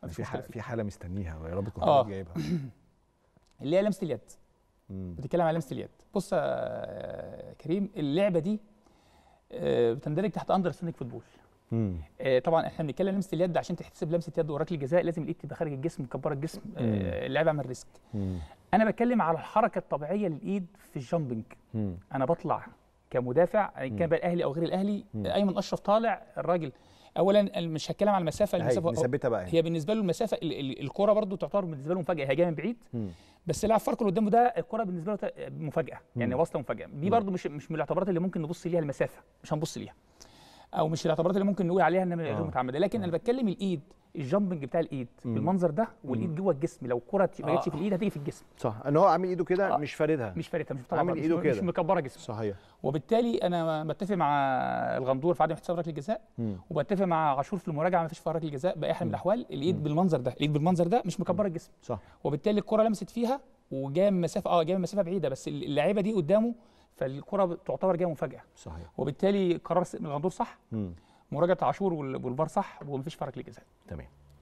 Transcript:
مفيش في مشكله ح- فيه في حاله مستنيها يا رب تكون آه. حضرتك جايبها اللي هي لمسه اليد مم. بتتكلم على لمسه اليد بص يا كريم اللعبه دي آه، بتندرج تحت اندر ستاندنج فوتبول مم. آه، طبعا احنا بنتكلم لمسه اليد عشان تحتسب لمسه يد وراك الجزاء لازم الايد تبقى خارج الجسم مكبره الجسم آه، اللاعب عمل ريسك مم. انا بتكلم على الحركه الطبيعيه للايد في الجامبنج مم. انا بطلع كمدافع ان كان بقى الاهلي او غير الاهلي ايمن اشرف طالع الراجل اولا مش هتكلم على المسافه هي المسافه نثبتها بقى هي بالنسبه له المسافه ال- ال- الكره برضو تعتبر بالنسبه له مفاجاه هي جايه من بعيد مم. بس لاعب فاركو اللي قدامه ده الكره بالنسبه له ت- مفاجاه يعني واصله مفاجاه دي برضو مش مش من الاعتبارات اللي ممكن نبص ليها المسافه مش هنبص ليها او مش الاعتبارات اللي ممكن نقول عليها انها غير آه. متعمده لكن انا بتكلم الايد الجامبنج بتاع الايد بالمنظر ده والايد جوه الجسم لو الكره ما جاتش آه. في الايد هتيجي في الجسم صح ان هو عامل ايده كده آه. مش فاردها مش فارقه مش طالعه عامل بره، إيده مش, كده. مش مكبره جسم صحيح وبالتالي انا بتفق مع الغندور في عدم احتساب ركله الجزاء مم. وبتفق مع عاشور في المراجعه ما فيش فيها ركله جزاء باي حال من الاحوال الايد بالمنظر ده الايد بالمنظر ده مش مكبره الجسم صح وبالتالي الكره لمست فيها وجايه من مسافه اه جايه من مسافه بعيده بس اللعيبه دي قدامه فالكره تعتبر جايه مفاجاه صحيح وبالتالي قرار الغندور صح مم. مراجعه عاشور وال- والفار صح ومفيش فيها ركله جزاء تمام